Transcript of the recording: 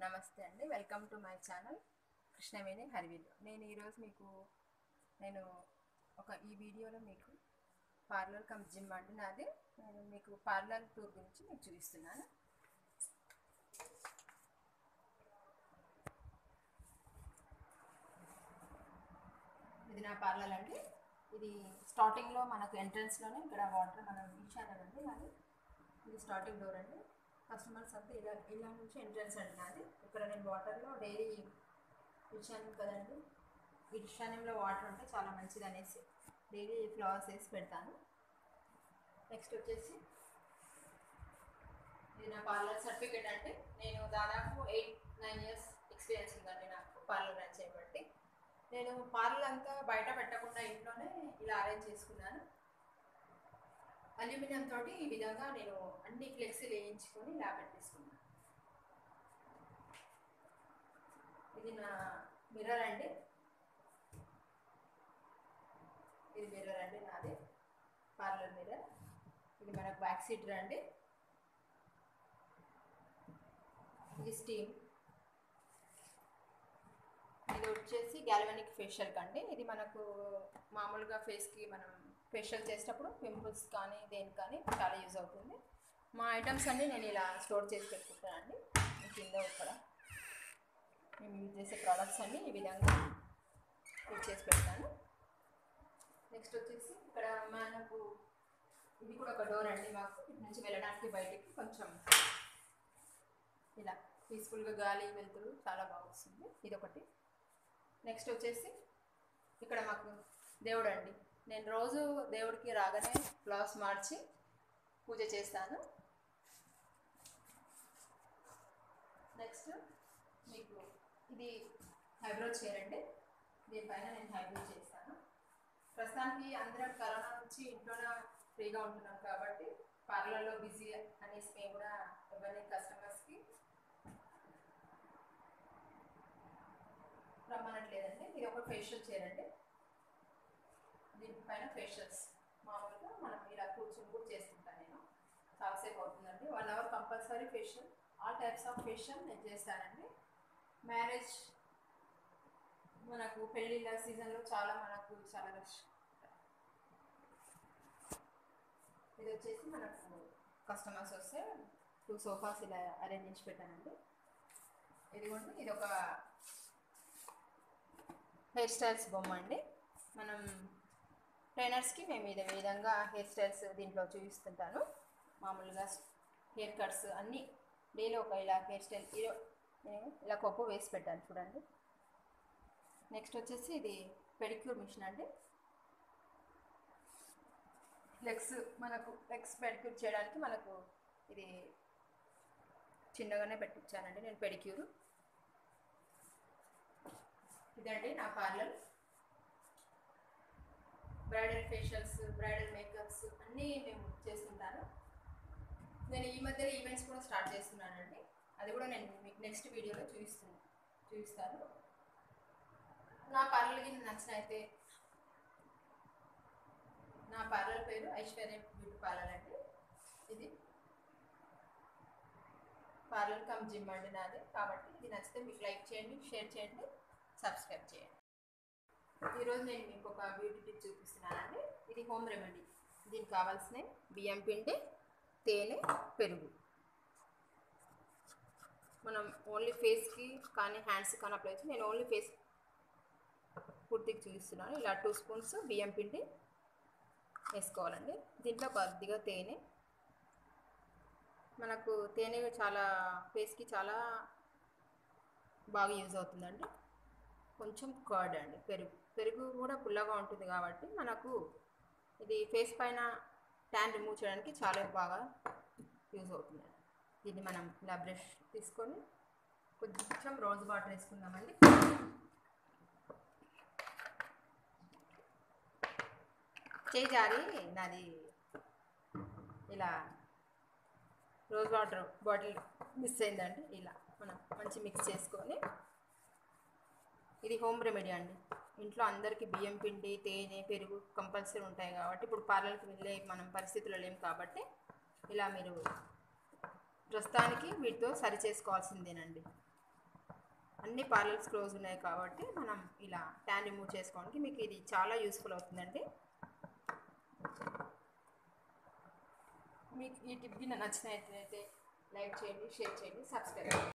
నమస్తే అండి welcome to my channel Krishnaveni హరివిల్ నేను ఈరోజు మీకు నేను ఒక ఈ వీడియోలో మీకు పార్లర్ కమ్ జిమ్ అండి నాది నేను మీకు పార్లర్ టూర్ గురించి మీకు చూపిస్తున్నాను ఇది నా పార్లర్ అండి ఇది స్టార్టింగ్లో మనకు ఎంట్రన్స్లోనే ఇక్కడ వాటర్ మనం ఇచ్చానండి నాది ఇది స్టార్టింగ్ డోర్ అండి కస్టమర్స్ అంతా ఇలా ఇలా నుంచి ఎంట్రన్స్ అండి నాది ఇక్కడ నేను వాటర్లో డైలీ ఇచ్చాను కదండి ఈ ఇషాన్యంలో వాటర్ ఉంటే చాలా మంచిది అనేసి డైలీ ఫ్లవర్స్ వేసి పెడతాను నెక్స్ట్ వచ్చేసి ఇది నా పార్లర్ సర్టిఫికేట్ అంటే నేను దాదాపు ఎయిట్ నైన్ ఇయర్స్ ఎక్స్పీరియన్స్ ఉందండి నాకు పార్లర్ రన్ చేయబట్టి నేను పార్లర్ అంతా బయట పెట్టకుండా ఇంట్లోనే ఇలా అరేంజ్ చేసుకున్నాను అల్యూమినియం తోటి ఈ విధంగా నేను అన్ని ఫ్లెక్సీలు వేయించుకొని ఇలా పెట్టేసుకున్నాను ఇది నా మిర్రర్ అండి ఇది మిర్రర్ అండి నాది పార్లర్ మిర్రర్ ఇది మనకు బ్యాక్ సీట్ అండి ఇది స్టీమ్ ఇది వచ్చేసి గ్యాల్వనిక్ ఫేషియల్ కండి ఇది మనకు మామూలుగా ఫేస్కి మనం ఫేషియల్ చేసేటప్పుడు పింపుల్స్ కానీ దేనికి కానీ చాలా యూజ్ అవుతుంది మా ఐటమ్స్ అన్నీ నేను ఇలా స్టోర్ చేసి పెట్టుకుంటానండి కింద ఇక్కడ మేము యూజ్ చేసే ప్రోడక్ట్స్ అన్నీ ఈ విధంగా యూజ్ చేసి పెడతాను నెక్స్ట్ వచ్చేసి ఇక్కడ మనకు ఇది కూడా ఒక డోర్ అండి మాకు ఇటు నుంచి వెళ్ళడానికి బయటికి కొంచెం ఇలా పీస్ఫుల్గా గాలి వెళ్తురు చాలా బాగా వస్తుంది ఇది ఒకటి నెక్స్ట్ వచ్చేసి ఇక్కడ మాకు దేవుడు అండి నేను రోజు దేవుడికి రాగానే ఫ్లవర్స్ మార్చి పూజ చేస్తాను నెక్స్ట్ మీకు ఇది హైబ్రో చైర్ అండి దీనిపైన నేను హైబ్రో చేస్తాను ప్రస్తుతానికి అందరం కరోనా నుంచి ఇంట్లోనే ఫ్రీగా ఉంటున్నాం కాబట్టి పార్లర్లో బిజీ అనేసి మేము కూడా ఎవరిని కస్టమర్స్కి రమ్మనట్లేదండి ఇది ఒక ఫేషియల్ చేయండి దీనిపైన ఫేషియల్స్ మామూలుగా మనం ఇలా కూర్చొని కూడా చేస్తుంటాను నేను చాలాసేపు అవుతుందండి one hour compulsory facial all types of facial నేను చేస్తానండి మ్యారేజ్ మనకు పెళ్ళిళ్ళ సీజన్లో చాలా మనకు చాలా రష్ ఇది వచ్చేసి మనకు కస్టమర్స్ వస్తే టూ సోఫాస్ ఇలా అరేంజ్ చేసి పెట్టానండి ఇదిగోండి ఇది ఒక హెయిర్ స్టైల్స్ బొమ్మ అండి మనం ట్రైనర్స్కి మేము ఇదే విధంగా హెయిర్ స్టైల్స్ దీంట్లో చూపిస్తుంటాను మామూలుగా హెయిర్ కట్స్ అన్నీ డైలీ ఒక ఇలా హెయిర్ స్టైల్ ఈరో నేను ఇలా కొప్పు వేసి పెట్టాను చూడండి నెక్స్ట్ వచ్చేసి ఇది పెడిక్యూర్ మిషన్ అండి లెగ్స్ మనకు లెగ్స్ పెడిక్యూర్ చేయడానికి మనకు ఇది చిన్నగానే పెట్టించానండి నేను పెడిక్యూరు ఇదండి నా parlour bridal facials bridal makeups అన్నీ మేము చేస్తుంటాను నేను ఈ మధ్యలో ఈవెంట్స్ కూడా స్టార్ట్ చేస్తున్నానండి అది కూడా నేను మీకు నెక్స్ట్ వీడియోలో చూపిస్తున్నాను చూపిస్తాను నా పార్లర్కి నచ్చినైతే నా పార్లర్ పేరు ఐశ్వర్య బ్యూటీ పార్లర్ అండి ఇది పార్లర్ కమ్ జిమ్ అండి నాది కాబట్టి ఇది నచ్చితే మీకు లైక్ చేయండి షేర్ చేయండి సబ్స్క్రైబ్ చేయండి ఈరోజు నేను మీకు ఒక బ్యూటీ టిప్ చూపిస్తున్నానండి ఇది హోమ్ రెమెడీ దీనికి కావాల్సిన బియ్యం పిండి తేనె పెరుగు మనం ఓన్లీ ఫేస్కి కానీ హ్యాండ్స్ కానీ అప్లై చేసి నేను ఓన్లీ ఫేస్ పూర్తికి చూపిస్తున్నాను ఇలా టూ స్పూన్స్ బియ్యం పిండి వేసుకోవాలండి దీంట్లో కొద్దిగా తేనె మనకు తేనె చాలా ఫేస్కి చాలా బాగా యూజ్ అవుతుందండి కొంచెం కర్డ్ అండి పెరుగు పెరుగు కూడా పుల్లగా ఉంటుంది కాబట్టి మనకు ఇది ఫేస్ పైన ట్యాన్ రిమూవ్ చేయడానికి చాలా బాగా యూజ్ అవుతుందండి దీన్ని మనం ఇలా బ్రష్ తీసుకొని కొంచెం రోజ్ వాటర్ వేసుకుందామండి చేయి జారి నాది ఇలా రోజ్ వాటర్ బాటిల్ మిస్ అయిందండి ఇలా మనం మంచి మిక్స్ చేసుకొని ఇది హోమ్ రెమెడీ అండి ఇంట్లో అందరికీ బియ్యం పిండి తేనె పెరుగు కంపల్సరీ ఉంటాయి కాబట్టి ఇప్పుడు పార్లర్కి వెళ్ళే మనం పరిస్థితుల్లో లేం కాబట్టి ఇలా మీరు ప్రస్తుతానికి వీటితో సరి చేసుకోవాల్సిందేనండి అన్ని పార్లర్స్ క్లోజ్ ఉన్నాయి కాబట్టి మనం ఇలా ట్యాన్ రిమూవ్ చేసుకోవడానికి మీకు ఇది చాలా యూస్ఫుల్ అవుతుందండి మీకు ఈ టిప్ గిన్న నచ్చినట్లయితే లైక్ చేయండి షేర్ చేయండి సబ్స్క్రైబ్ చేయండి